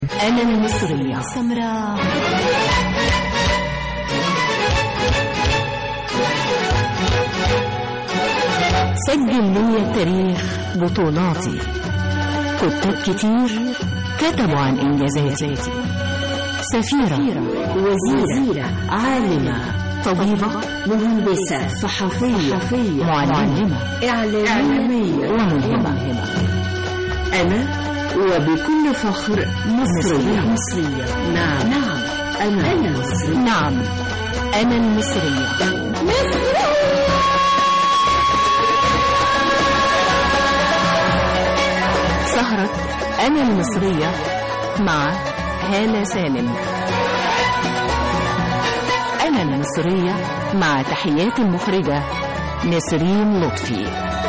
أنا المصرية سمراء سجل لي التاريخ بطولاتي كتاب كتير كتبوا عن إنجازاتي سفيرة وزيرة عالمة طبيبة مهندسة صحفية معلمة إعلامية وملهمة أنا وبكل فخر مصرية مصرية نعم نعم أنا, أنا مصرية نعم أنا المصرية سهرة أنا المصرية مع هالة سالم أنا المصرية مع تحيات المخرجة نسرين لطفي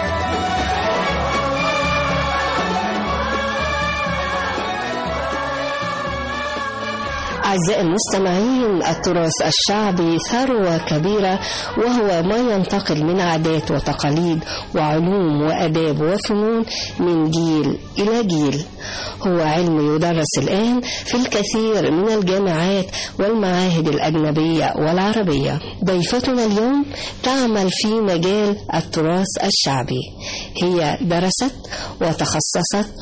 أعزائي المستمعين التراث الشعبي ثروة كبيرة وهو ما ينتقل من عادات وتقاليد وعلوم وأداب وفنون من جيل إلى جيل هو علم يدرس الآن في الكثير من الجامعات والمعاهد الأجنبية والعربية ضيفتنا اليوم تعمل في مجال التراث الشعبي هي درست وتخصصت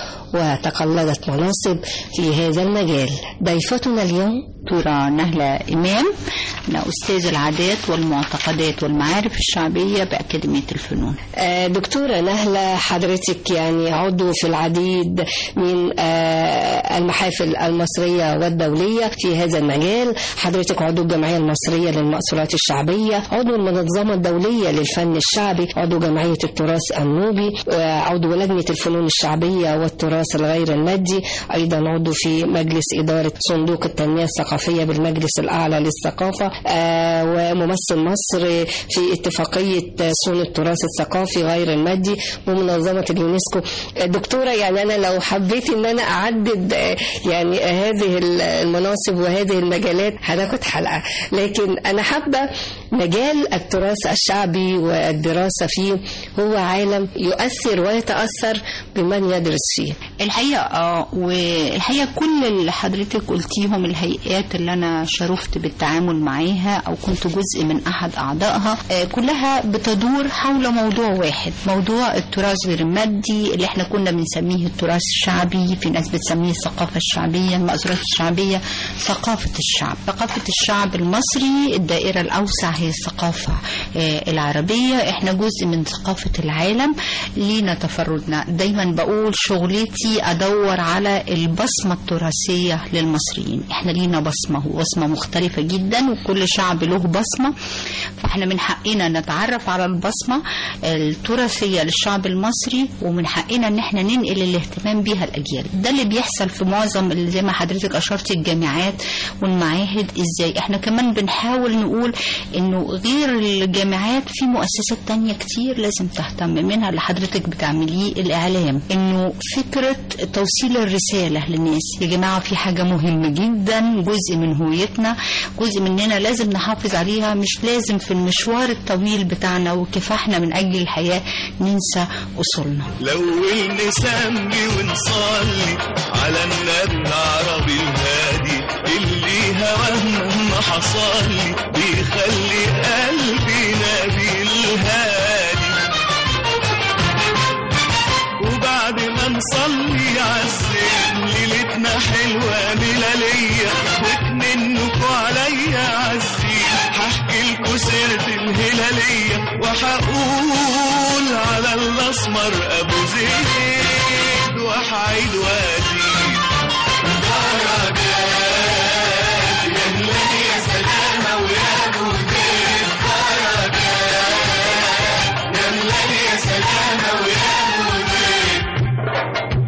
وتقلدت مناصب في هذا المجال ضيفتنا اليوم دكتورة نهلة إمام أنا أستاذ العادات والمعتقدات والمعارف الشعبية بأكاديمية الفنون آه، دكتورة نهلة حضرتك يعني عضو في العديد من آه، المحافل المصرية والدولية في هذا المجال حضرتك عضو الجمعية المصرية للمأثورات الشعبية عضو المنظمة الدولية للفن الشعبي عضو جمعية التراث النوبي آه، عضو لجنة الفنون الشعبية والتراث الغير المادي أيضا عضو في مجلس إدارة صندوق التنمية الثقافية بالمجلس الأعلى للثقافة آه، وممثل مصر في اتفاقية صون التراث الثقافي غير المادي ومنظمة اليونسكو آه، دكتورة يعني أنا لو حبيت إن أنا أعدد آه، يعني هذه المناصب وهذه المجالات هناخد حلقة لكن أنا حابة مجال التراث الشعبي والدراسة فيه هو عالم يؤثر ويتأثر بمن يدرس فيه الحقيقة اه والحقيقة كل اللي حضرتك قلتيهم الهيئات اللي أنا شرفت بالتعامل معاها أو كنت جزء من أحد أعضائها آه، كلها بتدور حول موضوع واحد موضوع التراث غير المادي اللي احنا كنا بنسميه التراث الشعبي في ناس بتسميه الثقافة الشعبية المأثورات الشعبية ثقافة الشعب ثقافة الشعب المصري الدائرة الأوسع هي الثقافة آه، العربية احنا جزء من ثقافة العالم لينا تفردنا دايما بقول شغلتي أدور على البصمة التراثية للمصريين احنا لينا بصمة وبصمة مختلفة جدا وكل شعب له بصمة فاحنا من حقنا نتعرف على البصمة التراثية للشعب المصري ومن حقنا ان احنا ننقل الاهتمام بيها الاجيال ده اللي بيحصل في معظم اللي زي ما حضرتك اشرتي الجامعات والمعاهد ازاي احنا كمان بنحاول نقول انه غير الجامعات في مؤسسات تانية كتير لازم تهتم منها اللي حضرتك بتعمليه الاعلام انه فكرة توصيل الرسالة للناس يا جماعة في حاجة مهمة جدا جزء من هويتنا جزء مننا لازم نحافظ عليها مش لازم في المشوار الطويل بتاعنا وكفاحنا من اجل الحياة ننسى اصولنا لو نسمي ونصلي على النبي العربي الهادي اللي هواه مهما حصل بيخلي قلبي نبي الهادي وبعد ما نصلي عالزين ليلتنا حلوة ملالية وتمنكوا عليا عالزين هحكي لكوا سيرة الهلالية وهقول على الأسمر أبو زيد وحعيد وأزيد درجات يا هلال يا سلامة ويا أبو زيد درجات يا هلال يا سلامة ويا أبو زيد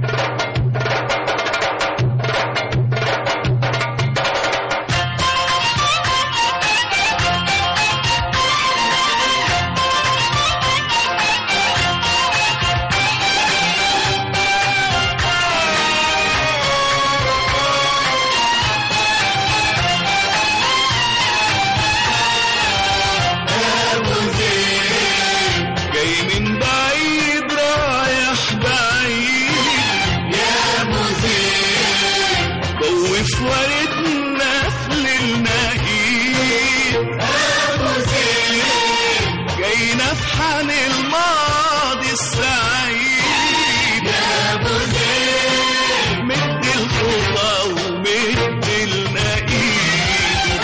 اسورة النخل النهيب ابو زيد جاي نفحن الماضي السعيد يا ابو زيد مد الخطى ومد النقيب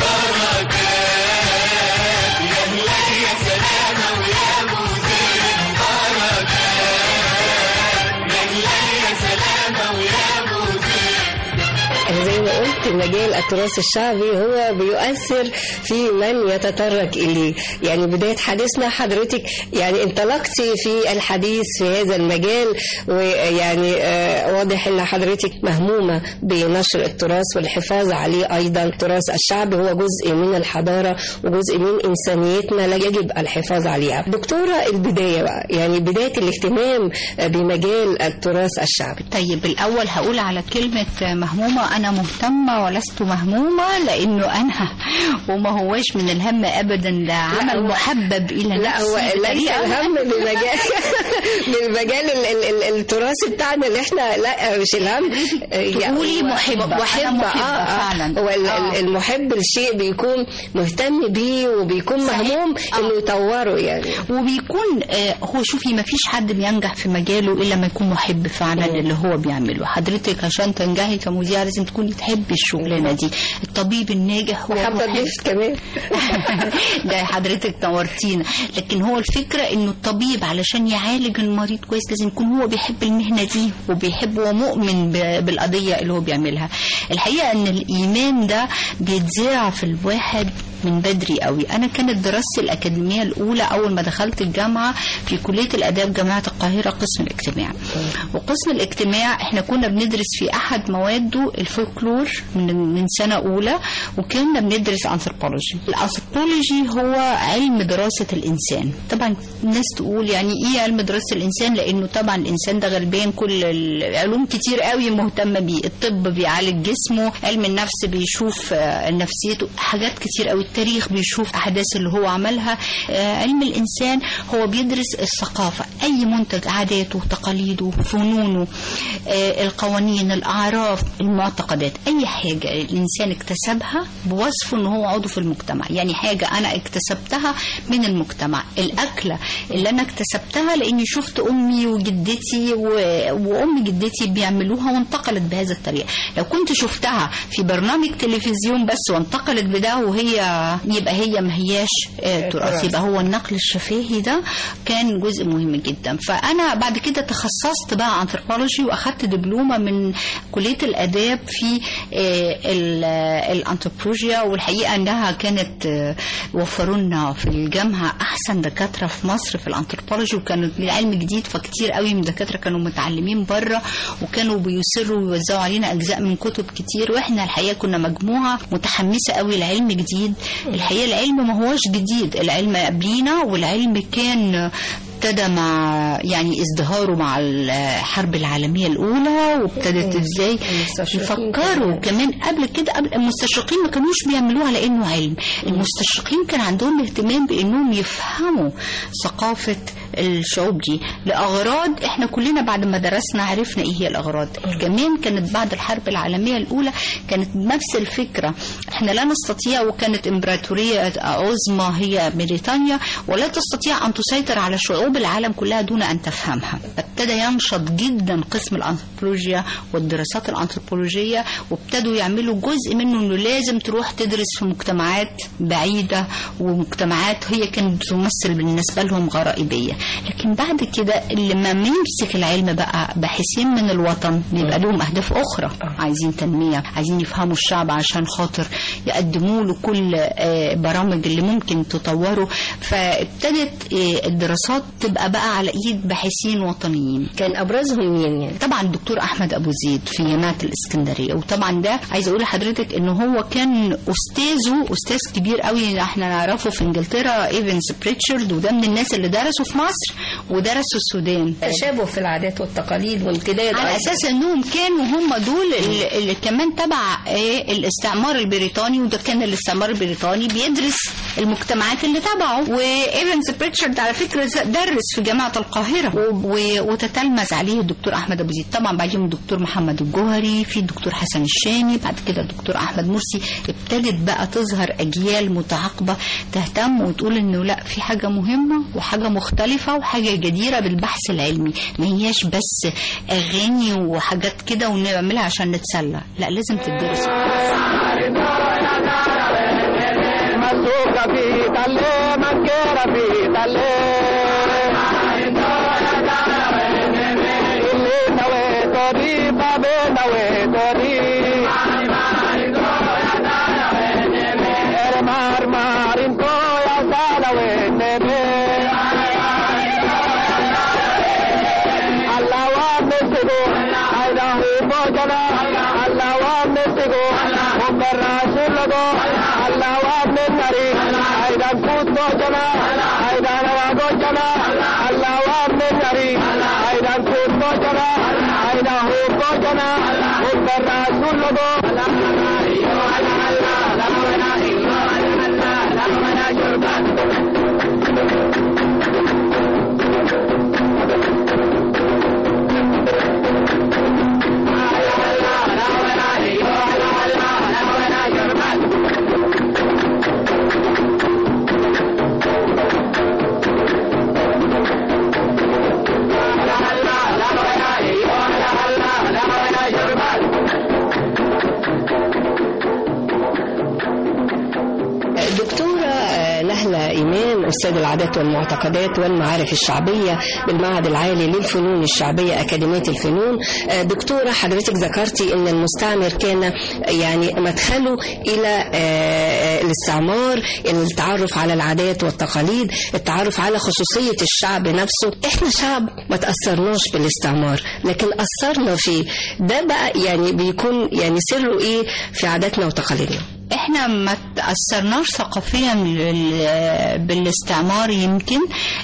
بركات يا هلال يا سلامة ويا ابو زيد بركات يا هلال يا سلامة ويا ابو أنا زي ما قلت مجال التراث الشعبي هو بيؤثر في من يتطرق إليه يعني بداية حديثنا حضرتك يعني انطلقتي في الحديث في هذا المجال ويعني آه واضح أن حضرتك مهمومة بنشر التراث والحفاظ عليه أيضا التراث الشعبي هو جزء من الحضارة وجزء من إنسانيتنا لا يجب الحفاظ عليها دكتورة البداية بقى يعني بداية الاهتمام بمجال التراث الشعبي طيب الأول هقول على كلمة مهمومة أنا مهتمة ولست مهمومة لأنه أنا وما هواش من الهم أبدا ده عمل هو- محبب إلى لا نفسي هو ليس بطريقة- الهم بمجال بالمجال ال- ال- ال- التراثي بتاعنا اللي احنا لا مش الهم تقولي محبة. أنا محبة محبة آه آه. فعلا. هو ال- ال- آه. المحب الشيء بيكون مهتم بيه وبيكون صحيح. مهموم آه. انه يطوره يعني وبيكون آه، هو شوفي ما فيش حد بينجح في مجاله الا ما يكون محب فعلا اللي هو بيعمله حضرتك عشان تنجحي كمذيعه لازم تكوني تحبي الشغلانه دي الطبيب الناجح هو وحابه محب اضيف كمان ده حضرتك نورتينا لكن هو الفكرة انه الطبيب علشان يعالج المريض كويس لازم يكون هو بيحب المهنة دي وبيحب ومؤمن ب- بالقضية اللي هو بيعملها الحقيقة ان الايمان ده بيتزرع في الواحد من بدري قوي انا كانت دراستي الاكاديميه الاولى اول ما دخلت الجامعه في كليه الاداب جامعه القاهره قسم الاجتماع وقسم الاجتماع احنا كنا بندرس في احد مواده الفولكلور من من سنه اولى وكنا بندرس انثروبولوجي الانثروبولوجي هو علم دراسه الانسان طبعا الناس تقول يعني ايه علم دراسه الانسان لانه طبعا الانسان ده غلبان كل العلوم كتير قوي مهتمه بيه الطب بيعالج جسمه علم النفس بيشوف آه، نفسيته حاجات كتير قوي التاريخ بيشوف احداث اللي هو عملها آه، علم الانسان هو بيدرس الثقافه اي منتج عاداته تقاليده فنونه آه، القوانين الاعراف المعتقدات اي حاجه الانسان اكتسبها بوصفه ان هو عضو في المجتمع يعني حاجه انا اكتسبتها من المجتمع الاكله اللي انا اكتسبتها لاني شفت امي وجدتي و... وام جدتي بيعملوها وانتقلت بهذا الطريقه لو كنت شفتها في برنامج تلفزيون بس وانتقلت بده وهي يبقى هي ما هياش آه، تراث يبقى هو النقل الشفاهي ده كان جزء مهم جدا فانا بعد كده تخصصت بقى انثروبولوجي واخدت دبلومه من كليه الاداب في آه، ال- آه، الانثروبولوجيا والحقيقه انها كانت آه، وفروا لنا في الجامعه احسن دكاتره في مصر في الانثروبولوجي وكانوا علم جديد فكتير قوي من الدكاتره كانوا متعلمين بره وكانوا بيصروا ويوزعوا علينا اجزاء من كتب كتير واحنا الحقيقه كنا مجموعه متحمسه قوي لعلم جديد الحقيقه العلم ما هوش جديد العلم قبلينا والعلم كان ابتدى مع يعني ازدهاره مع الحرب العالمية الأولى وابتدت ازاي المستشرقين يفكروا كمان قبل كده قبل المستشرقين ما كانوش بيعملوها على انه علم المستشرقين كان عندهم اهتمام بانهم يفهموا ثقافة الشعوب دي لأغراض احنا كلنا بعد ما درسنا عرفنا ايه هي الأغراض كمان كانت بعد الحرب العالمية الأولى كانت نفس الفكرة احنا لا نستطيع وكانت امبراطورية عظمى هي بريطانيا ولا تستطيع أن تسيطر على شعوب العالم كلها دون أن تفهمها فابتدى ينشط جدا قسم الأنثروبولوجيا والدراسات الأنثروبولوجية وابتدوا يعملوا جزء منه أنه لازم تروح تدرس في مجتمعات بعيدة ومجتمعات هي كانت تمثل بالنسبة لهم غرائبية لكن بعد كده اللي ما يمسك العلم بقى باحثين من الوطن بيبقى لهم أهداف أخرى عايزين تنمية عايزين يفهموا الشعب عشان خاطر يقدموا له كل آه، برامج اللي ممكن تطوره فابتدت آه، الدراسات تبقى بقى على ايد باحثين وطنيين كان ابرزهم مين يعني طبعا الدكتور احمد ابو زيد في جامعه الاسكندريه وطبعا ده عايزه اقول لحضرتك ان هو كان استاذه استاذ كبير قوي احنا نعرفه في انجلترا ايفنز بريتشارد وده من الناس اللي درسوا في مصر ودرسوا السودان تشابه في العادات والتقاليد وامتداد على اساس انهم كانوا هم دول اللي, اللي كمان تبع آه، الاستعمار البريطاني وده كان الاستعمار البريطاني بيدرس المجتمعات اللي تبعه وايفنز بريتشارد على فكره درس في جامعه القاهره و- و- وتتلمذ عليه الدكتور احمد ابو زيد طبعا بعدين الدكتور محمد الجوهري في الدكتور حسن الشامي بعد كده الدكتور احمد مرسي ابتدت بقى تظهر اجيال متعاقبه تهتم وتقول انه لا في حاجه مهمه وحاجه مختلفه وحاجه جديره بالبحث العلمي ما هياش بس اغاني وحاجات كده ونعملها عشان نتسلى لا لازم تدرس Masuka fi talle, makera fi talle. Illi nawe tori, babe nawe tori. Er mar marin ko ya sala we nebe. Allah wa mesigo, aida hu bojana. Allah wa mesigo, umar rasul logo. Allah wa menari, aida kut bojana. Aida nawa bojana. Allah wa menari, aida kut bojana. Aida hu bojana, umar rasul logo. دكتورة آه، نهلة إيمان أستاذ العادات والمعتقدات والمعارف الشعبية بالمعهد العالي للفنون الشعبية أكاديمية الفنون آه، دكتورة حضرتك ذكرتي أن المستعمر كان يعني مدخله إلى آه، الاستعمار التعرف على العادات والتقاليد التعرف على خصوصية الشعب نفسه إحنا شعب ما تأثرناش بالاستعمار لكن أثرنا فيه ده بقى يعني بيكون يعني سره إيه في عاداتنا وتقاليدنا احنا ما تاثرناش ثقافيا لل- بالاستعمار يمكن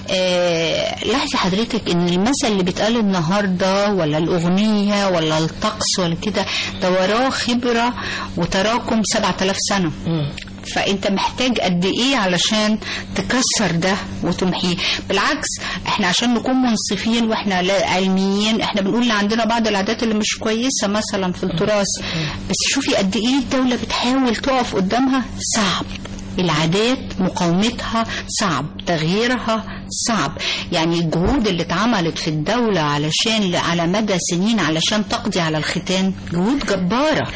آه، لاحظي حضرتك ان المثل اللي بيتقال النهارده ولا الاغنيه ولا الطقس ولا كده ده وراه خبره وتراكم 7000 سنه فانت محتاج قد ايه علشان تكسر ده وتمحيه بالعكس احنا عشان نكون منصفين واحنا لا علميين احنا بنقول ان عندنا بعض العادات اللي مش كويسه مثلا في التراث بس شوفي قد ايه الدوله بتحاول تقف قدامها صعب العادات مقاومتها صعب تغييرها صعب يعني الجهود اللي اتعملت في الدولة علشان على مدى سنين علشان تقضي على الختان جهود جبارة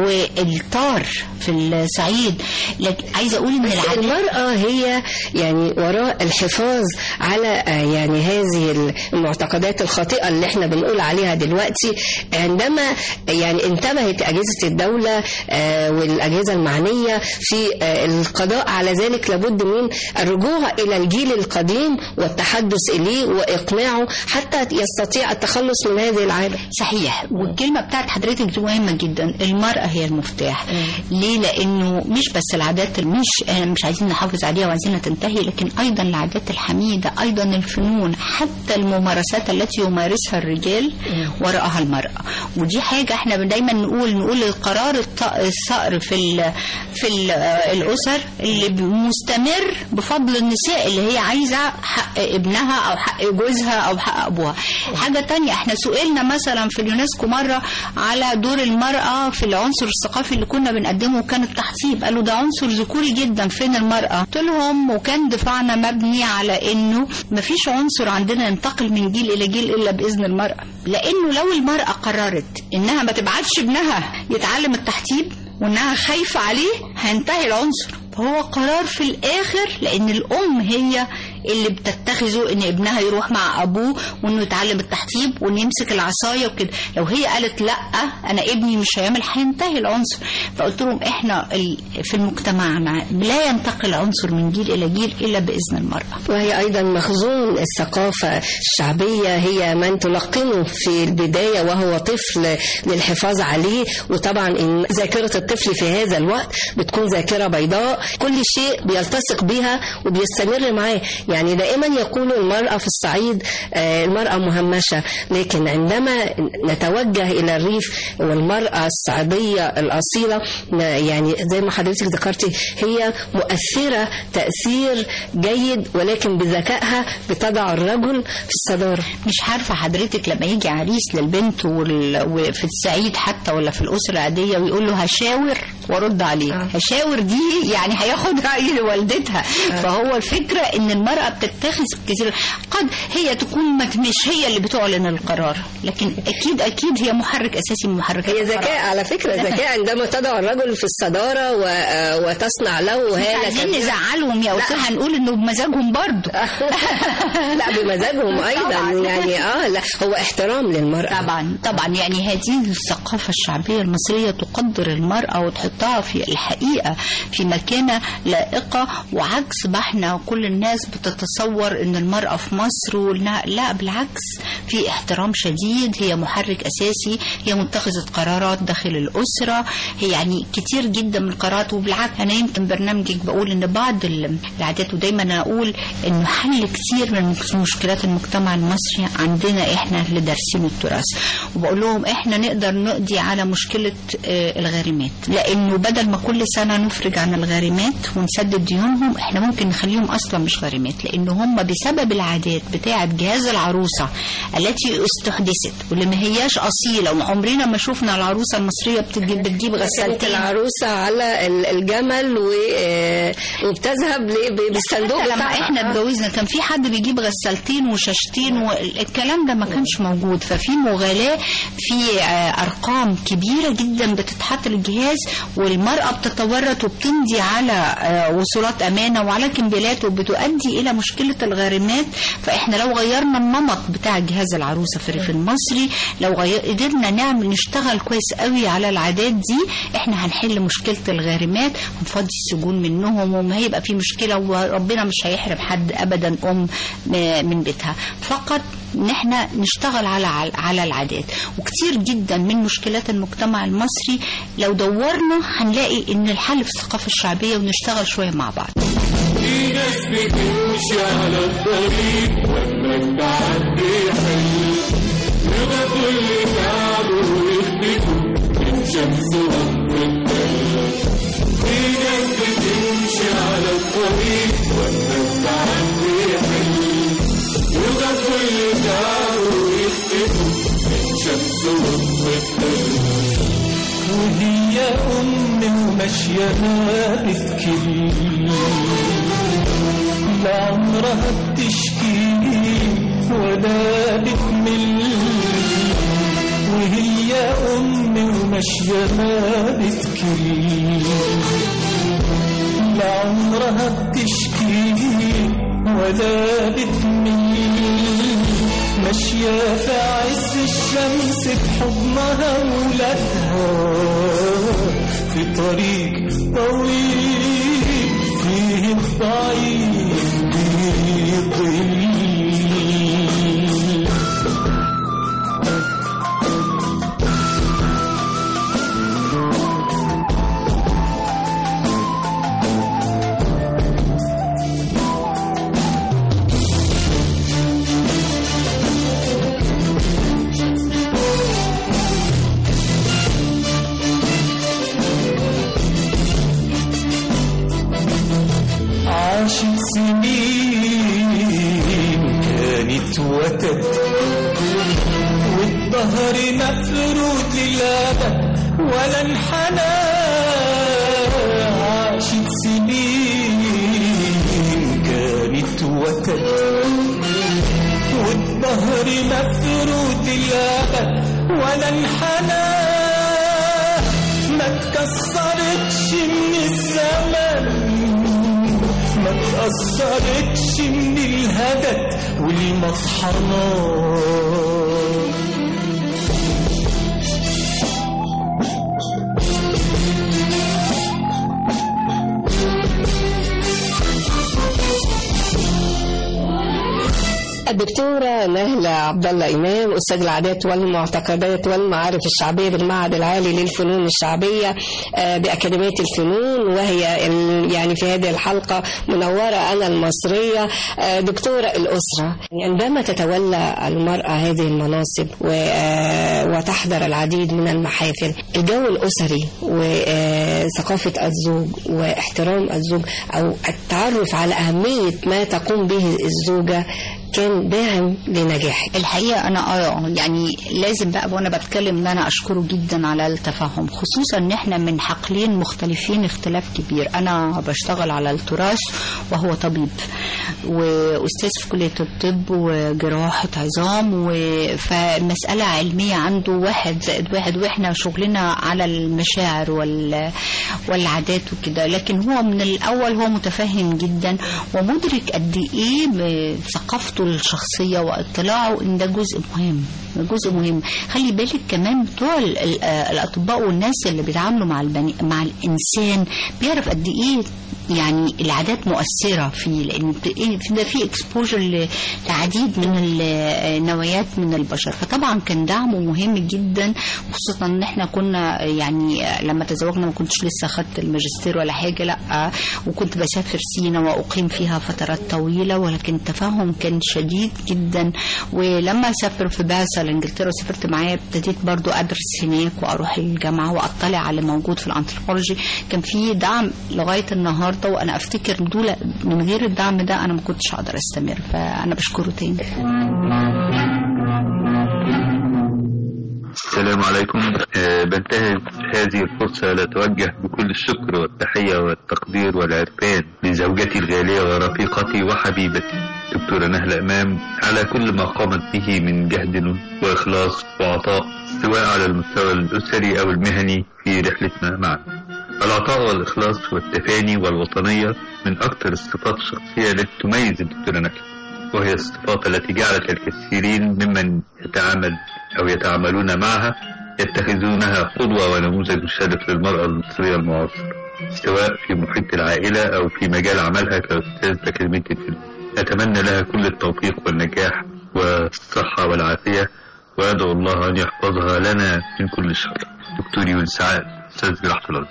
والطار في الصعيد لكن عايزة أقول إن العادات المرأة هي يعني وراء الحفاظ على آه، يعني هذه المعتقدات الخاطئة اللي احنا بنقول عليها دلوقتي عندما يعني انتبهت أجهزة الدولة آه، والأجهزة المعنية في آه، القضاء على ذلك لابد من الرجوع إلى الجيل القديم والتحدث إليه وإقناعه حتى يستطيع التخلص من هذه العادة صحيح والكلمة بتاعت حضرتك دي مهمة جدا المرأة هي المفتاح ليه لأنه مش بس العادات مش آه، مش عايزين نحافظ عليها وعايزينها تنتهي لكن أيضا العادات الحميدة أيضا الفنون حتى الممارسات التي يمارسها الرجال وراءها المرأة ودي حاجة احنا دايما نقول نقول القرار الط- الصقر في ال في ال الأسر اللي مستمر بفضل النساء اللي هي عايزة حق ابنها أو حق جوزها أو حق أبوها حاجة تانية احنا سئلنا مثلا في اليونسكو مرة على دور المرأة في العنصر الثقافي اللي كنا بنقدمه وكان التحصيب قالوا ده عنصر ذكوري جدا فين المرأة قلت لهم وكان دفاعنا مبني على انه مفيش عنصر عندنا ينتقل من جيل الى جيل الا باذن المرأة لانه لو المرأة قررت انها ما تبعتش ابنها يتعلم التحتيب وانها خايفة عليه هينتهي العنصر فهو قرار في الاخر لان الام هي اللي بتتخذه ان ابنها يروح مع ابوه وانه يتعلم التحتيب وانه يمسك العصايه وكده لو هي قالت لا انا ابني مش هيعمل هينتهي العنصر فقلت لهم احنا ال- في مجتمعنا لا ينتقل عنصر من جيل الى جيل الا باذن المراه وهي أيضا مخزون الثقافة الشعبية هي من تلقنه في البداية وهو طفل للحفاظ عليه وطبعا إن ذاكرة الطفل في هذا الوقت بتكون ذاكرة بيضاء كل شيء بيلتصق بها وبيستمر معاه يعني دائما يقول المرأة في الصعيد آه، المرأة مهمشة لكن عندما نتوجه إلى الريف والمرأة الصعيدية الأصيلة ن- يعني زي ما حضرتك ذكرتي هي مؤثرة تأثير جيد ولكن بذكائها بتضع الرجل في الصدارة مش عارفه حضرتك لما يجي عريس للبنت وال- وفي الصعيد حتى ولا في الاسره العاديه ويقول له هشاور وارد عليه آه. هشاور دي يعني هياخد راي والدتها فهو الفكره ان المراه بتتخذ كثير قد هي تكون ما- مش هي اللي بتعلن القرار لكن اكيد اكيد هي محرك اساسي من محركات هي القرار. ذكاء على فكرة ذكاء عندما تضع الرجل في الصدارة و- آه، وتصنع له مش هالة عايزين كبيرة. نزعلهم يا استاذ هنقول انه بمزاجهم برضه لا بمزاجهم ايضا طبعاً. يعني اه لا هو احترام للمراه طبعا طبعا يعني هذه الثقافة الشعبية المصرية تقدر المرأة وتحطها في الحقيقة في مكانة لائقة وعكس ما احنا كل الناس بتتصور ان المرأة في مصر وإنها لا بالعكس في احترام شديد هي محرك اساسي هي متخذة قرارات داخل الاسرة هي يعني كتير جدا من القرارات وبالعكس انا يمكن برنامجك بقول ان بعض ال- العادات ودايما أنا اقول انه حل كتير من مشكلات المجتمع المصري عندنا احنا اللي دارسين التراث وبقول لهم احنا نقدر نقضي على مشكله آه، الغارمات لانه بدل ما كل سنه نفرج عن الغارمات ونسدد ديونهم احنا ممكن نخليهم اصلا مش غارمات لان هم بسبب العادات بتاعه جهاز العروسه التي استحدثت واللي ما هياش اصيله وعمرنا ما شفنا العروسه المصريه بتجيب, بتجيب كانت غسالتين العروسه على ال- الجمل و- آه، وبتذهب ل- ب- بالصندوق حتى لما بتاعها. احنا اتجوزنا كان في حد بيجيب غسالتين وشاشتين والكلام ده ما كانش موجود ففي مغالاة في آه، ارقام كبيرة جدا بتتحط للجهاز والمرأة بتتورط وبتمضي على آه، وصولات امانة وعلى كمبيالات وبتؤدي الى مشكلة الغارمات فاحنا لو غيرنا النمط بتاع جهاز العروسة في الريف المصري لو غير قدرنا نعمل نشتغل كويس قوي على العادات دي احنا هنحل مشكلة الغارمات ونفضي السجون منهم وما هيبقى في مشكلة وربنا مش هيحرم حد ابدا ام م- من بيتها فقط ان احنا نشتغل على على العادات وكتير جدا من مشكلات المجتمع المصري لو دورنا هنلاقي ان الحل في الثقافة الشعبية ونشتغل شوية مع بعض في ناس بتمشي على الطريق وانك تعدي حي يبقى كل تعبه ويخبطه من شمس وقت التلج في ناس بتمشي على الطريق وانك تعدي حي يبقى كل تعبه ويخبطه من شمس وقت التلج وهي أم وماشية بتكل لا عمرها بتشكي ولا بتمل وهي أم وماشية بتكل لا عمرها بتشكي ولا بتمل ماشية في عز الشمس في حضنها ولادها في طريق طويل فيه الضعيف بيضل عاشت سنين كانت وتد والظهر مفروض للأبد ولا انحنى عاشت سنين كانت وتد والظهر مفروض للأبد ولا انحنى ما تكسرتش من الزمن ما تأثرتش من الهدد والمطحنة الدكتورة نهلة عبد الله إمام أستاذ العادات والمعتقدات والمعارف الشعبية بالمعهد العالي للفنون الشعبية آه، بأكاديمية الفنون وهي ال- يعني في هذه الحلقة منورة أنا المصرية آه، دكتورة الأسرة عندما تتولى المرأة هذه المناصب و- آه، وتحضر العديد من المحافل الجو الأسري وثقافة الزوج واحترام الزوج أو التعرف على أهمية ما تقوم به الزوجة كان داعم لنجاحك الحقيقه انا اه يعني لازم بقى وانا بتكلم ان انا اشكره جدا على التفاهم خصوصا ان احنا من حقلين مختلفين اختلاف كبير انا بشتغل على التراث وهو طبيب واستاذ في كليه الطب وجراحه عظام و- فمساله علميه عنده واحد زائد واحد واحنا شغلنا على المشاعر وال والعادات وكده لكن هو من الاول هو متفهم جدا ومدرك قد ايه بثقافته الشخصيه واطلاعه ان ده جزء مهم جزء مهم خلي بالك كمان بتوع ال- ال- آه، الاطباء والناس اللي بيتعاملوا مع البني مع الانسان بيعرف قد ايه يعني العادات مؤثرة فيه لأن بت- إيه في- ده في اكسبوجر لعديد من النوعيات من البشر فطبعا كان دعمه مهم جدا خصوصا ان احنا كنا يعني لما تزوجنا ما كنتش لسه خدت الماجستير ولا حاجة لا وكنت بسافر سينا وأقيم فيها فترات طويلة ولكن التفاهم كان شديد جدا ولما سافر في بعثة لإنجلترا وسافرت معاه ابتديت برضو أدرس هناك وأروح الجامعة وأطلع على موجود في الأنثروبولوجي كان في دعم لغاية النهاردة وأنا أفتكر دول من غير الدعم ده أنا ما كنتش هقدر أستمر فأنا بشكره تاني السلام عليكم آه، بنتهز هذه الفرصة لأتوجه بكل الشكر والتحية والتقدير والعرفان لزوجتي الغالية ورفيقتي وحبيبتي دكتورة نهلة إمام على كل ما قامت به من جهد وإخلاص وعطاء سواء على المستوى الأسري أو المهني في رحلتنا معا العطاء والإخلاص والتفاني والوطنية من أكثر الصفات الشخصية التي تميز الدكتورة نهلة وهي الصفات التي جعلت الكثيرين ممن يتعامل أو يتعاملون معها يتخذونها قدوة ونموذج مشرف للمرأة المصرية المعاصرة سواء في محيط العائلة أو في مجال عملها كأستاذ أكاديمية الفيلم أتمنى لها كل التوفيق والنجاح والصحة والعافية وأدعو الله أن يحفظها لنا من كل شر دكتور يونس عاد أستاذ جراحة الأرض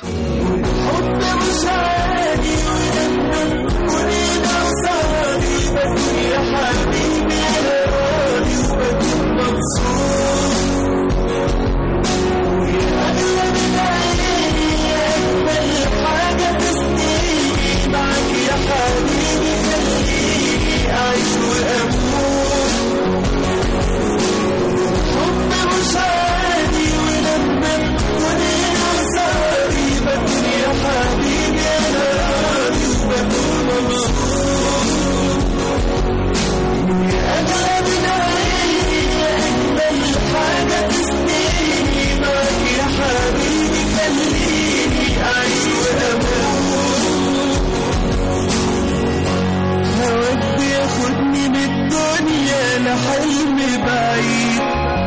هواك بياخدني من الدنيا لحلم بعيد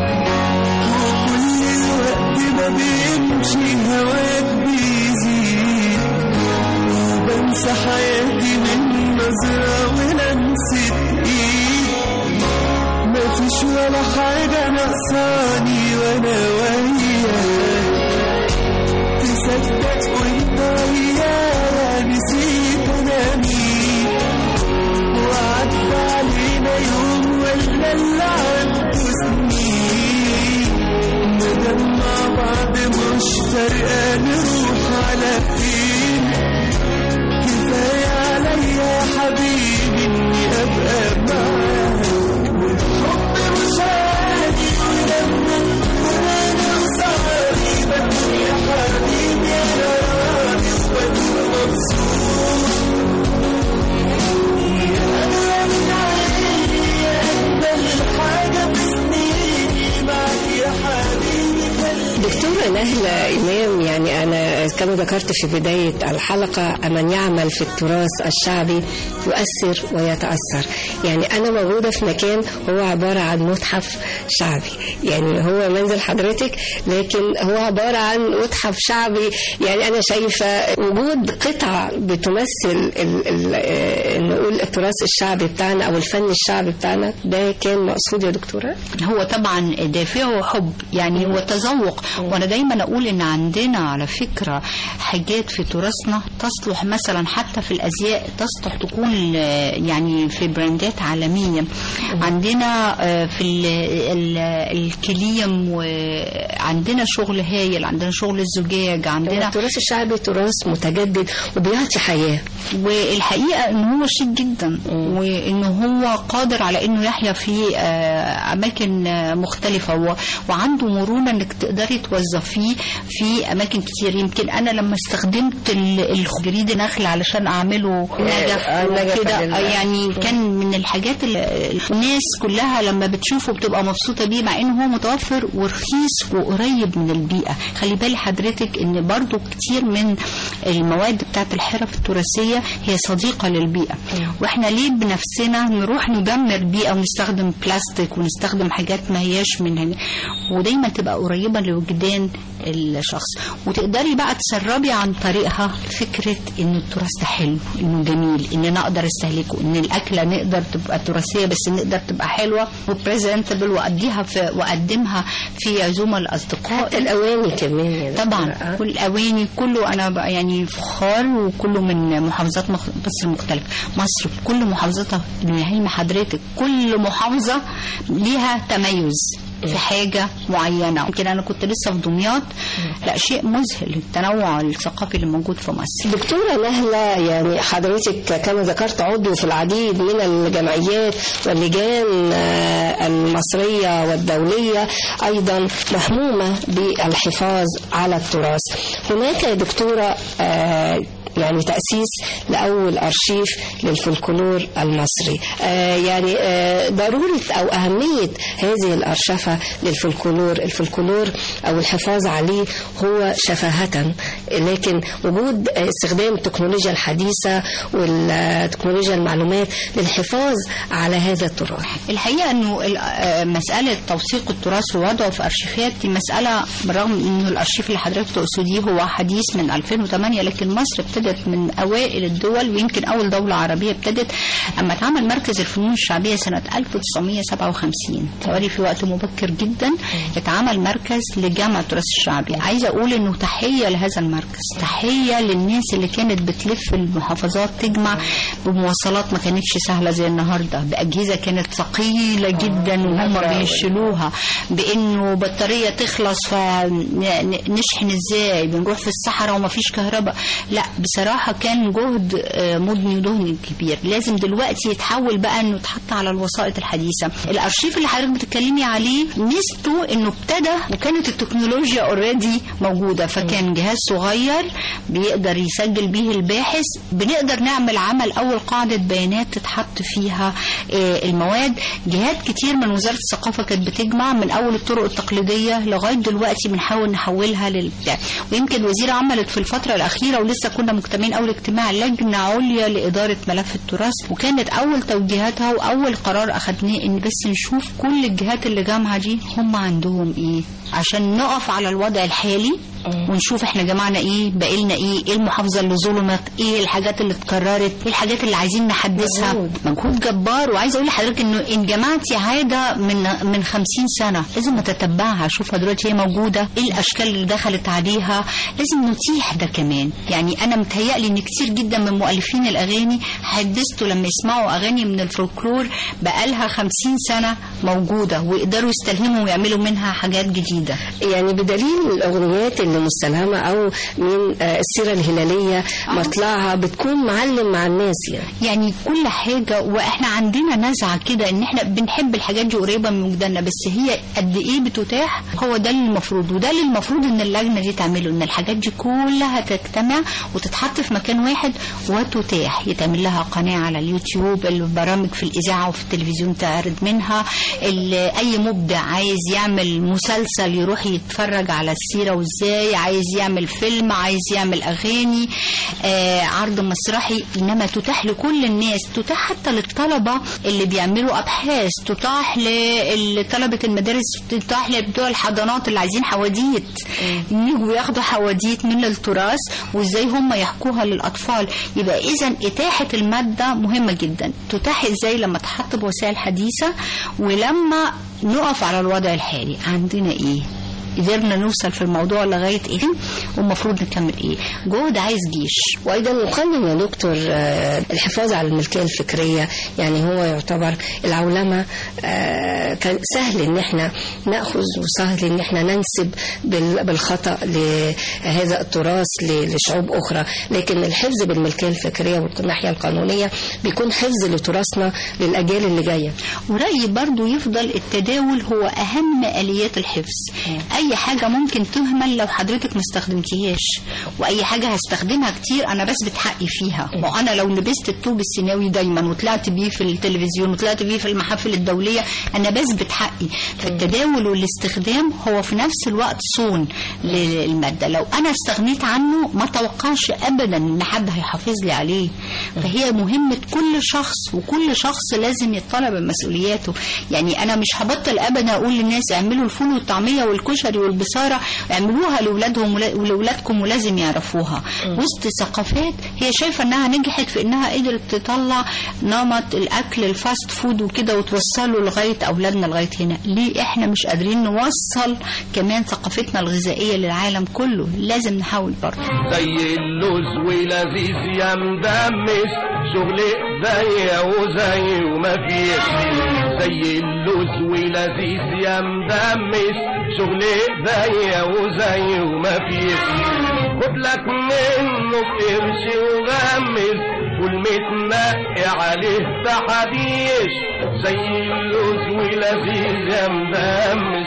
وكل الوقت ما بيمشي هواك بيزيد وبنسى حياتي من نظرة ولمسة ايد مفيش ولا حاجة ناقصاني وانا وياك تصدق وانت ويايا نسيت انا مين وعدى علينا يوم ولا اللي عنده سنين مادام مع بعض مش فارقة نروح على فين كفاية عليا يا حبيبي اني ابقى معاك والحب مش عادي ولما نكون انا وصاري بكون يا حبيبي انا راضي وبكون مبسوط أغلى من عيني أجمل حاجة في سنيني معك يا حبيبي خليك دكتورة نهلة إمام يعني أنا كما ذكرت في بداية الحلقة من يعمل في التراث الشعبي يؤثر ويتأثر يعني أنا موجودة في مكان هو عبارة عن متحف شعبي يعني هو منزل حضرتك لكن هو عبارة عن متحف شعبي يعني أنا شايفة وجود قطعة بتمثل ال ال آه، نقول التراث الشعبي بتاعنا أو الفن الشعبي بتاعنا ده كان مقصود يا دكتورة هو طبعا دافعه حب يعني هو تذوق وانا دايما اقول ان عندنا على فكره حاجات في تراثنا تصلح مثلا حتى في الازياء تصلح تكون آه، يعني في براندات عالميه عندنا آه، في ال- ال- الكليم وعندنا شغل هايل عندنا شغل الزجاج هو عندنا التراث الشعبي تراث متجدد وبيعطي حياة والحقيقه ان هو شيك جدا وان هو قادر على انه يحيا في آه، اماكن آه، مختلفه و- وعنده مرونه انك تقدري توظفيه في اماكن كتير يمكن انا لما استخدمت ال- الجريد نخل علشان اعمله نجف آه، نجف وكده لل- آه، يعني كان من الحاجات اللي الناس كلها لما بتشوفه بتبقى مبسوطه بيه مع انه هو متوفر ورخيص وقريب من البيئه خلي بالي حضرتك ان برضو كتير من المواد بتاعت الحرف التراثيه هي صديقه للبيئه واحنا ليه بنفسنا نروح ندمر بيئه ونستخدم بلاستيك ونستخدم حاجات ما هياش من هنا ودايما تبقى قريبه لوجدان الشخص وتقدري بقى تسربي عن طريقها فكره ان التراث ده حلو انه جميل ان انا اقدر استهلكه ان الاكله نقدر تبقى تراثيه بس نقدر تبقى حلوه وبريزنتبل واديها في واقدمها في عزومه الاصدقاء الأواني كمان يا دكتورة. طبعا آه. والاواني كله انا بقى يعني فخار وكله من محافظات مخ- مصر مختلفه مصر بكل محافظاتها لعلم حضرتك كل محافظه ليها تميز في حاجة معينة يمكن أنا كنت لسه في دمياط لا شيء مذهل التنوع الثقافي اللي موجود في مصر دكتورة نهلة يعني حضرتك كما ذكرت عضو في العديد من الجمعيات واللجان آه، المصرية والدولية أيضا مهمومة بالحفاظ على التراث هناك يا دكتورة آه، يعني تأسيس لأول أرشيف للفولكلور المصري آه يعني آه ضرورة أو أهمية هذه الأرشفة للفولكلور الفولكلور أو الحفاظ عليه هو شفاهة لكن وجود آه، استخدام التكنولوجيا الحديثة والتكنولوجيا المعلومات للحفاظ على هذا التراث الحقيقة انه ال- آه، مسألة توثيق التراث ووضعه في ارشيفات دي مسألة بالرغم من انه الارشيف اللي حضرتك تقصديه هو حديث من 2008 لكن مصر ابتدت من اوائل الدول ويمكن اول دولة عربية ابتدت اما اتعمل مركز الفنون الشعبية سنة 1957 حوالي في وقت مبكر جدا اتعمل مركز لجمع التراث الشعبي عايزة اقول انه تحية لهذا المركز تحية للناس اللي كانت بتلف المحافظات تجمع بمواصلات ما كانتش سهلة زي النهاردة بأجهزة كانت ثقيلة جدا وهم بيشيلوها بأنه بطارية تخلص فنشحن ازاي بنروح في الصحراء وما فيش كهرباء لا بصراحة كان جهد آه، مدني ودهني كبير لازم دلوقتي يتحول بقى انه يتحط على الوسائط الحديثة الارشيف اللي حضرتك بتتكلمي عليه ميزته انه ابتدى وكانت التكنولوجيا اوريدي موجودة فكان جهاز صغير بيقدر يسجل به الباحث بنقدر نعمل عمل اول قاعدة بيانات تتحط فيها آه، المواد جهات كتير من وزارة الثقافة كانت بتجمع من اول الطرق التقليدية لغاية دلوقتي بنحاول نحولها للبتاع ويمكن وزيرة عملت في الفترة الأخيرة ولسه كنا مجتمعين أول اجتماع لجنة عليا لإدارة ملف التراث وكانت أول توجيهاتها وأول قرار أخدناه إن بس نشوف كل الجهات اللي جامعة دي هم عندهم إيه عشان نقف على الوضع الحالي ونشوف احنا جمعنا ايه بقيلنا ايه ايه المحافظة اللي ظلمت ايه الحاجات اللي اتكررت ايه الحاجات اللي عايزين نحدثها مجهود جبار وعايزه اقول لحضرتك انه ان جمعتي عاده من من 50 سنه لازم اتتبعها اشوفها دلوقتي هي موجوده ايه الاشكال اللي دخلت عليها لازم نتيح ده كمان يعني انا متهيألي ان كتير جدا من مؤلفين الاغاني حدثتوا لما يسمعوا اغاني من الفولكلور بقالها 50 سنه موجوده ويقدروا يستلهموا ويعملوا منها حاجات جديده يعني بدليل الأغنيات اللي مستلهمة أو من آه، السيرة الهلالية مطلعها بتكون معلم مع الناس يعني يعني كل حاجة واحنا عندنا نزعة كده ان احنا بنحب الحاجات دي قريبة من وجداننا بس هي قد ايه بتتاح هو ده اللي المفروض وده اللي المفروض ان اللجنة دي تعمله ان الحاجات دي كلها تجتمع وتتحط في مكان واحد وتتاح يتعمل لها قناة على اليوتيوب البرامج في الإذاعة وفي التلفزيون تعرض منها ال- أي مبدع عايز يعمل مسلسل يروح يتفرج على السيرة وازاي ازاي عايز يعمل فيلم عايز يعمل اغاني آه عرض مسرحي انما تتاح لكل الناس تتاح حتى للطلبه اللي بيعملوا ابحاث تتاح لطلبه المدارس تتاح لبتوع الحضانات اللي عايزين حواديت يجوا ياخدوا حواديت من التراث وازاي هم يحكوها للاطفال يبقى اذا اتاحه الماده مهمه جدا تتاح ازاي لما تحط بوسائل حديثه ولما نقف على الوضع الحالي عندنا ايه قدرنا نوصل في الموضوع لغايه ايه والمفروض نكمل ايه جهد عايز جيش وايضا يقنن يا دكتور آه، الحفاظ على الملكيه الفكريه يعني هو يعتبر العولمه آه، كان سهل ان احنا ناخذ وسهل ان احنا ننسب بال- بالخطا لهذا التراث ل- لشعوب اخرى لكن الحفظ بالملكيه الفكريه والناحيه القانونيه بيكون حفظ لتراثنا للاجيال اللي جايه ورأيي برضو يفضل التداول هو أهم آليات الحفظ أي حاجة ممكن تهمل لو حضرتك ما استخدمتيهاش وأي حاجة هستخدمها كتير أنا بثبت حقي فيها وأنا لو لبست الطوب السيناوي دايما وطلعت بيه في التلفزيون وطلعت بيه في المحافل الدولية أنا بثبت حقي فالتداول والاستخدام هو في نفس الوقت صون للمادة لو أنا استغنيت عنه ما توقعش أبدا إن حد هيحافظ لي عليه فهي مهمة كل شخص وكل شخص لازم يطلع بمسؤولياته يعني أنا مش هبطل أبدا أقول للناس اعملوا الفول والطعمية والكشري والبصارة اعملوها لأولادهم ولا- ولأولادكم ولازم يعرفوها وسط ثقافات هي شايفة إنها نجحت في إنها قدرت تطلع نمط الأكل الفاست فود وكده وتوصله لغاية أولادنا لغاية هنا ليه إحنا مش قادرين نوصل كمان ثقافتنا الغذائية للعالم كله لازم نحاول برضه زي اللوز ولذيذ يا مدمس شغل زي وزي وما فيش زي اللوز ولذيذ يا مدمس شغل زي وزي وما فيش خد لك منه بقرش وغمس والمتنقي عليه تحابيش زي اللوز ولذيذ يا مدمس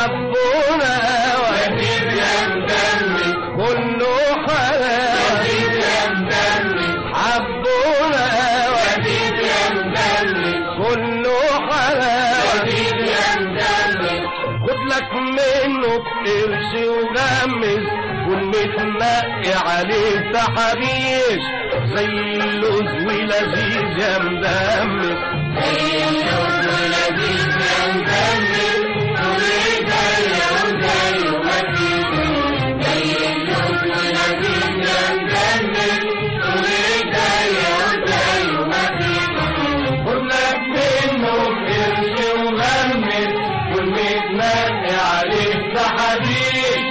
حبونا ولذيذ يا مدمس كله حلاوة يا مدمس حبونا ولذيذ يا مدمس كله حلاوة يا مدمس خد لك منه بقرش وغمس والمتنقي عليه تحابيش زي اللوز ولذيذ يا مدمس زي اللوز ولذيذ يا مدمس وليه زي وزي ومفيش زي اللوز ولذيذ يا مدمس وليه زي وزي ومفيش خد لك منه بقرش وغمس والمتنقي عليه تحابيش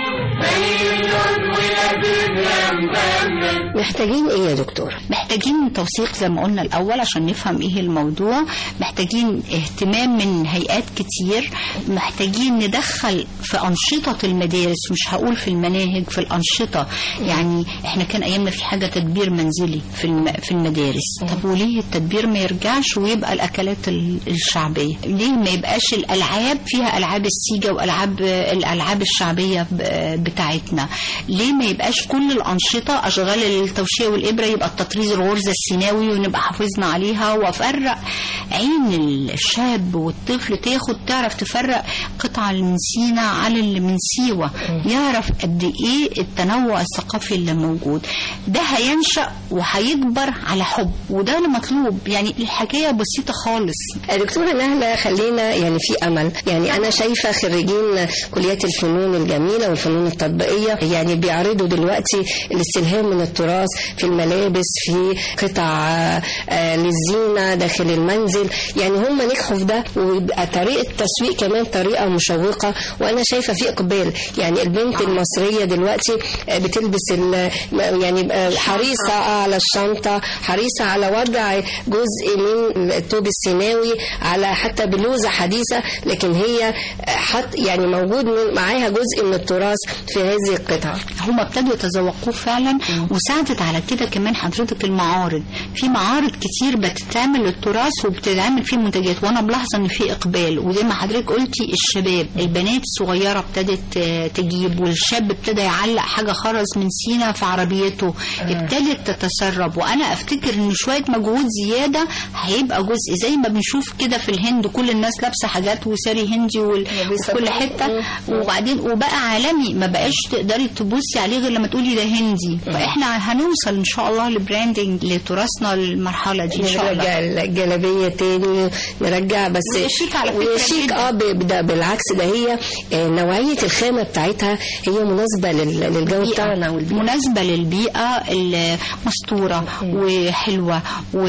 زي اللوز ولذيذ يا مدمس محتاجين ايه يا دكتور محتاجين توثيق زي ما قلنا الأول عشان نفهم إيه الموضوع محتاجين اهتمام من هيئات كتير محتاجين ندخل في أنشطة المدارس مش هقول في المناهج في الأنشطة يعني إحنا كان أيامنا في حاجة تدبير منزلي في الم- في المدارس طب وليه التدبير ما يرجعش ويبقى الأكلات ال- الشعبية ليه ما يبقاش الألعاب فيها ألعاب السيجا وألعاب الألعاب الشعبية ب- بتاعتنا ليه ما يبقاش كل الأنشطة أشغال التوشية والإبرة يبقى التطريز الغرزة السيناوي ونبقى حافظنا عليها وأفرق عين الشاب والطفل تاخد تعرف تفرق قطعة اللي من سينا على اللي من سيوة يعرف قد إيه التنوع الثقافي اللي موجود ده هينشأ وهيكبر على حب وده اللي مطلوب يعني الحكاية بسيطة خالص دكتورة نهلة خلينا يعني في أمل يعني أنا شايفة خريجين كليات الفنون الجميلة والفنون التطبيقية يعني بيعرضوا دلوقتي الاستلهام من التراث في الملابس في قطع آه، للزينة داخل المنزل يعني هم نجحوا في ده ويبقى طريقة تسويق كمان طريقة مشوقة وأنا شايفة في إقبال يعني البنت المصرية دلوقتي آه، بتلبس ال- يعني آه، حريصة على الشنطة حريصة على وضع جزء من الثوب السيناوي على حتى بلوزة حديثة لكن هي حط يعني موجود من- معاها جزء من التراث في هذه القطعة هم ابتدوا يتذوقوه فعلا وساعدت على كده كمان حضرتك المعارض في معارض كتير بتتعمل للتراث وبتتعمل فيه منتجات وانا ملاحظه ان في اقبال وزي ما حضرتك قلتي الشباب البنات الصغيره ابتدت آه، تجيب والشاب ابتدى يعلق حاجه خرز من سينا في عربيته ابتدت تتسرب وانا افتكر ان شويه مجهود زياده هيبقى جزء زي ما بنشوف كده في الهند كل الناس لابسه حاجات وساري هندي وال- وفي كل حته وبعدين وبقى عالمي ما بقاش تقدري تبصي عليه غير لما تقولي ده هندي فاحنا هنوصل ان شاء الله لبراندنج لتراثنا المرحله دي ان شاء الله نرجع الجلابيه تاني نرجع بس وهي شيك على فكرة وهي شيك جداً. اه ب- ده بالعكس ده هي آه، نوعيه الخامه بتاعتها هي مناسبه لل- للجو بتاعنا والبيئة. مناسبة للبيئة المستورة وحلوة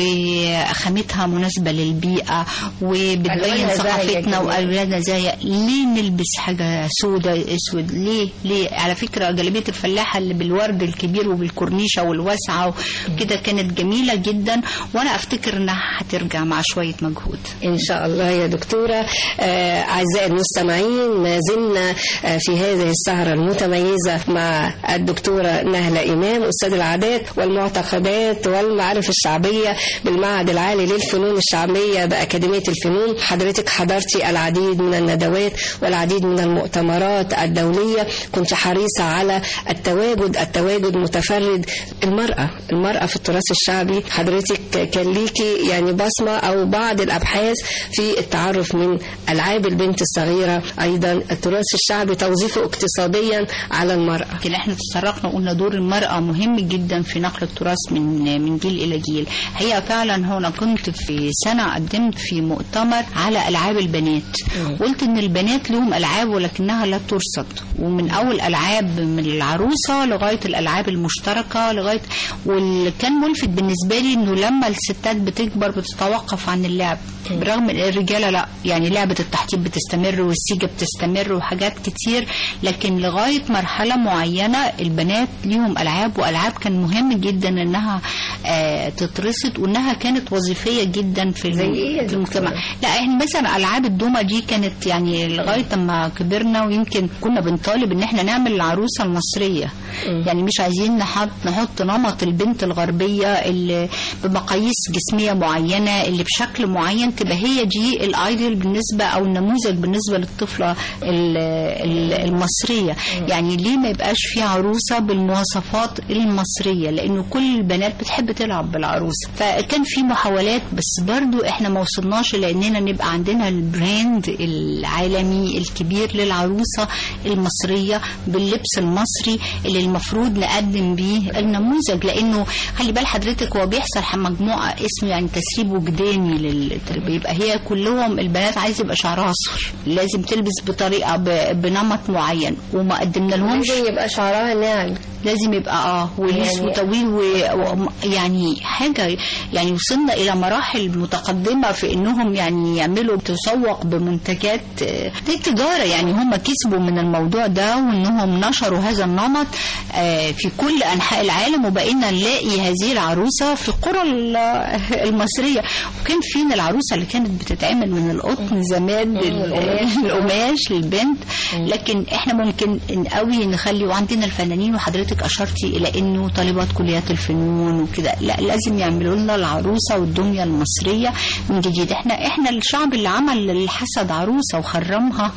وخامتها مناسبة للبيئة وبتبين ألوانها زاهية ثقافتنا كمان. وألوانها زي ليه نلبس حاجة سودة اسود ليه ليه على فكرة جلابية الفلاحة اللي بالورد الكبير وبالكورنيشة والواسعة وكده كانت جميلة جدا وأنا أفتكر إنها هترجع مع شوية مجهود إن شاء الله يا دكتورة آه، أعزائي المستمعين ما زلنا آه، في هذه السهرة المتميزة مع الدكتورة نهلة إمام أستاذ العادات والمعتقدات والمعارف الشعبية بالمعهد العالي للفنون الشعبية بأكاديمية الفنون حضرتك حضرتي العديد من الندوات والعديد من المؤتمرات الدولية كنت حريصة على التواجد التواجد متفرد المرأة المرأة في التراث الشعبي حضرتك كان ليكي يعني بصمة أو بعض الأبحاث في التعرف من ألعاب البنت الصغيرة أيضا التراث الشعبي توظيفه اقتصاديا على المرأة لكن احنا تطرقنا قلنا دور المرأة مهم جدا في نقل التراث من من جيل إلى جيل هي فعلا هنا كنت في سنة قدمت في مؤتمر على ألعاب البنات قلت إن البنات لهم ألعاب ولكنها لا ترصد ومن أول ألعاب من العروسة لغاية الألعاب المشتركة لغاية واللي كان ملفت بالنسبة لي إنه لما الستات بتكبر بتتوقف عن اللعب برغم إن الرجالة لا يعني لعبة التحطيب بتستمر والسيجة بتستمر وحاجات كتير لكن لغاية مرحلة معينة البنات ليهم ألعاب وألعاب كان مهم جدا إنها آه تترصد وإنها كانت وظيفية جدا في زي الم- إيه يا في المجتمع لا احنا مثلا ألعاب الدومة دي كانت يعني لغاية ما كبرنا ويمكن كنا بنطالب إن احنا نعمل العروسة المصرية يعني مش عايزين نحط نحط نمط البنت الغربية اللي بمقاييس جسمية معينة اللي بشكل معين تبقى هي دي الايديال بالنسبة او النموذج بالنسبة للطفلة ال- ال- المصرية يعني ليه ما يبقاش في عروسة بالمواصفات المصرية لانه كل البنات بتحب تلعب بالعروسة فكان في محاولات بس برضو احنا ما وصلناش لاننا نبقى عندنا البراند العالمي الكبير للعروسة المصرية باللبس المصري اللي المفروض نقدم بيه النموذج لانه خلي بال حضرتك هو بيحصل ح- مجموعه اسمه يعني تسريب وجداني لل... بيبقى هي كلهم البنات عايز يبقى شعرها اصفر لازم تلبس بطريقه ب... بنمط معين وما قدمنا لهمش ممكن يبقى شعرها ناعم لازم يبقى اه وليس يعني- وطويل و... و... يعني حاجه يعني وصلنا الى مراحل متقدمه في انهم يعني يعملوا تسوق بمنتجات آه، دي تجاره يعني هم كسبوا من الموضوع ده وانهم نشروا هذا النمط آه، في كل انحاء العالم وبقينا نلاقي هذه العروسه في القرى ال- المصريه وكان فين العروسه اللي كانت بتتعمل من القطن زمان ال- القماش للبنت لكن احنا ممكن قوي نخلي وعندنا الفنانين وحضرتك اشرتي الى انه طالبات كليات الفنون وكده لا لازم يعملوا لنا العروسه والدميه المصريه من جديد احنا احنا الشعب اللي عمل الحسد عروسه وخرمها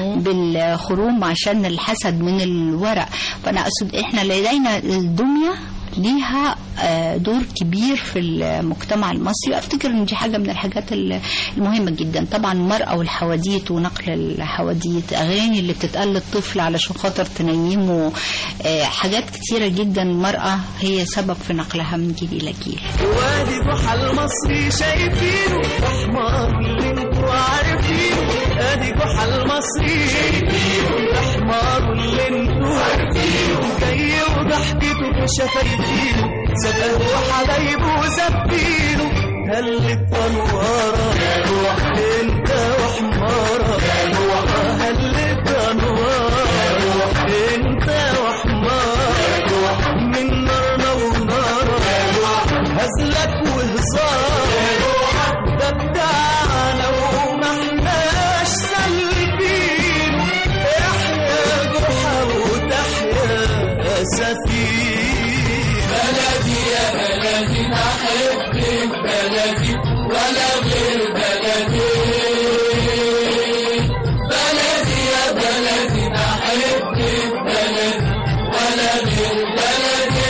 بالخروم عشان الحسد من الورق فانا اقصد احنا لدينا الدميه ليها آه، دور كبير في المجتمع المصري افتكر ان دي حاجه من الحاجات ال- المهمه جدا طبعا المراه والحواديت ونقل الحواديت اغاني اللي بتتقال للطفل علشان خاطر تنيمه آه، حاجات كتيره جدا المراه هي سبب في نقلها من جيل الى جيل وادي جحا المصري شايفينه احمر اللي انتوا عارفينه ادي جحا المصري شايفينه احمر اللي انتوا عارفينه جاي وضحكته في شفايفينه سبقه وحبايبه وزبينه هلت انواره انت وحماره هلت انواره انت وحماره من نارنا ونارا هزلك وهزار ده بتاعنا وما احناش سالكين احيا جحا وتحيا سفينة بلدي ولا غير بلدي بلدي يا بلدي بحب بلدي ولا غير بلدي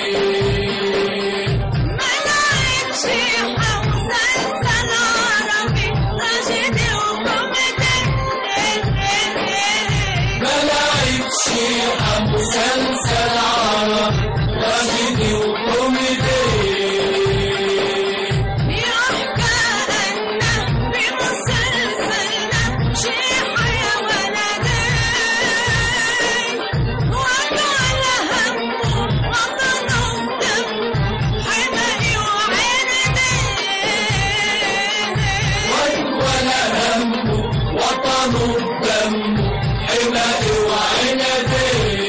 ملاعب شيحة مسلسل عربي راجدي وكوميدي ولا همه وطنه دمه حماقي وعنبي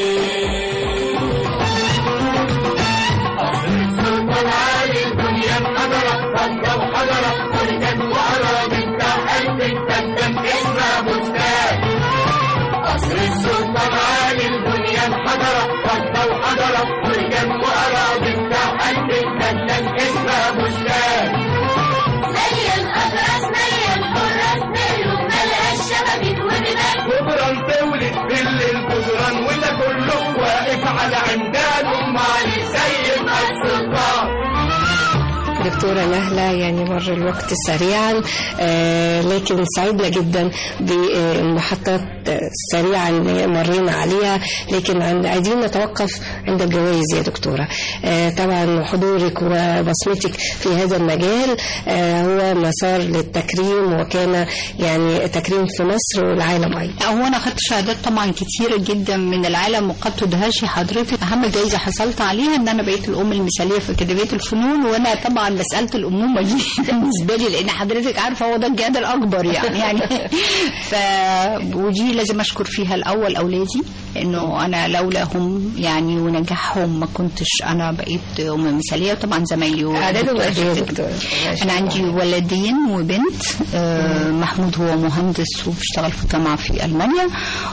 السلطان علي الدنيا حضرة فضة وحضرة ولدت وأراضي تحت التندم اسمها بستان قصر السلطان علي الدنيا حضرة فضة وحضرة ولدت وأراضي تحت التندم اسمها بستان جبران تولد ظل الجدران وده كله واقف على عمدان ام علي سيد السلطان دكتورة نهلة يعني مر الوقت سريعا آه لكن سعدنا جدا بالمحطات سريعا اللي مرينا عليها لكن عن- عايزين نتوقف عند الجوائز يا دكتورة آه طبعا حضورك وبصمتك في هذا المجال آه هو مسار للتكريم وكان يعني تكريم في مصر والعالم أيضا هو انا خدت شهادات طبعا كتيره جدا من العالم وقد تدهشي حضرتك اهم جايزه حصلت عليها ان انا بقيت الام المثاليه في اكاديميه الفنون وانا طبعا مساله الامومه دي بالنسبه لي لان حضرتك عارفه هو ده الجهاد الاكبر يعني يعني ف ودي لازم اشكر فيها الاول اولادي انه انا لولاهم يعني ونجاحهم ما كنتش انا بقيت ام مثاليه وطبعا زمايلي عددهم قد إيه يا ودكتور دكتورة؟ ما شاء انا الله. عندي ولدين وبنت آه، محمود هو مهندس وبيشتغل في الجامعه في المانيا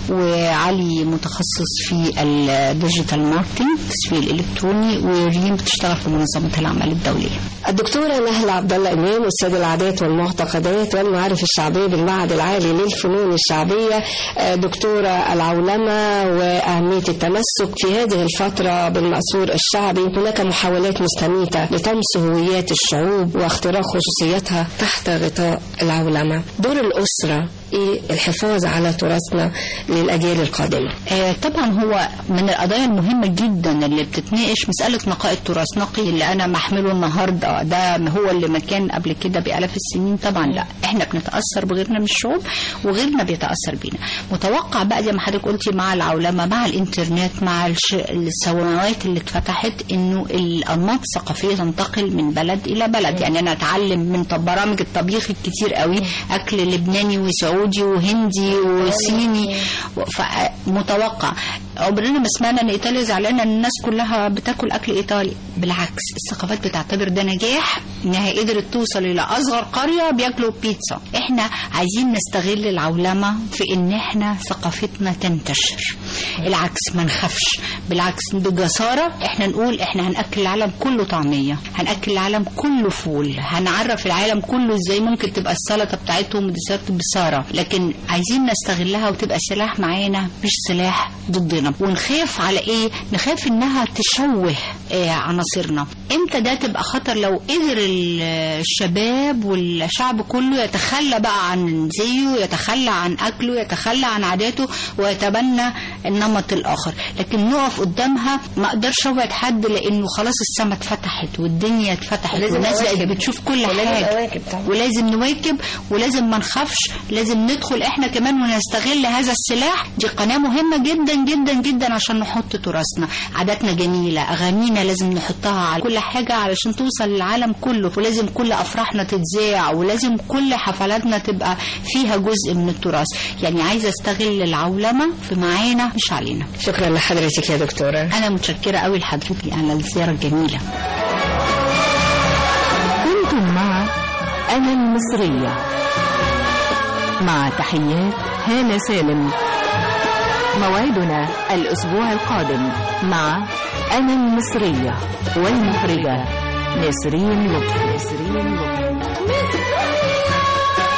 وعلي متخصص في الديجيتال ماركتنج التسويق الالكتروني وريم بتشتغل في منظمه الاعمال الدوليه الدكتورة نهلة عبد الله إمام أستاذ العادات والمعتقدات والمعارف الشعبية بالمعهد العالي للفنون الشعبية آه، دكتورة العولمة وأهمية التمسك في هذه الفترة بالمأثور الشعبي هناك محاولات مستميتة لطمس هويات الشعوب واختراق خصوصياتها تحت غطاء العولمة دور الأسرة إيه الحفاظ على تراثنا للأجيال القادمة آه، طبعا هو من القضايا المهمة جدا اللي بتتناقش مسألة نقاء التراث نقي اللي أنا محمله النهاردة ده هو اللي ما كان قبل كده بآلاف السنين طبعا لا احنا بنتأثر بغيرنا من الشعوب وغيرنا بيتأثر بينا متوقع بقى زي ما حضرتك قلتي مع العولمة مع الإنترنت مع الش... السنوات اللي اتفتحت إنه الأنماط الثقافية تنتقل من بلد إلى بلد يعني أنا أتعلم من طب برامج الطبيخ الكتير قوي أكل لبناني وسعودي وهندي وصيني فمتوقع عمرنا ما سمعنا ان ايطاليا زعلانه ان الناس كلها بتاكل اكل ايطالي بالعكس الثقافات بتعتبر ده نجاح انها قدرت توصل الى اصغر قريه بياكلوا بيتزا احنا عايزين نستغل العولمه في ان احنا ثقافتنا تنتشر العكس ما نخافش بالعكس بجساره احنا نقول احنا هناكل العالم كله طعميه هناكل العالم كله فول هنعرف العالم كله ازاي ممكن تبقى السلطه بتاعتهم ديسيرت بساره لكن عايزين نستغلها وتبقى سلاح معانا مش سلاح ضدنا ونخاف على ايه نخاف انها تشوه آه عناصرنا امتى ده تبقى خطر لو قدر ال- الشباب والشعب كله يتخلى بقى عن زيه يتخلى عن اكله يتخلى عن عاداته ويتبنى النمط الاخر لكن نقف قدامها ما اقدرش اوعد حد لانه خلاص السما اتفتحت والدنيا اتفتحت ولازم والناس بقت نواكب. بتشوف كل ولازم حاجه نواكب طبعا. ولازم نواكب ولازم ما نخافش لازم ندخل احنا كمان ونستغل هذا السلاح دي قناة مهمة جدا جدا جدا عشان نحط تراثنا عاداتنا جميلة أغانينا لازم نحطها على كل حاجة علشان توصل للعالم كله ولازم كل أفراحنا تتذاع ولازم كل حفلاتنا تبقى فيها جزء من التراث يعني عايزة استغل العولمة في معانا مش علينا شكرا لحضرتك يا دكتورة أنا متشكرة قوي لحضرتك على الزيارة الجميلة كنتم مع أنا المصرية مع تحيات هالة سالم موعدنا الأسبوع القادم مع أنا المصرية والمخرجة نسرين لطفي نسرين لطفي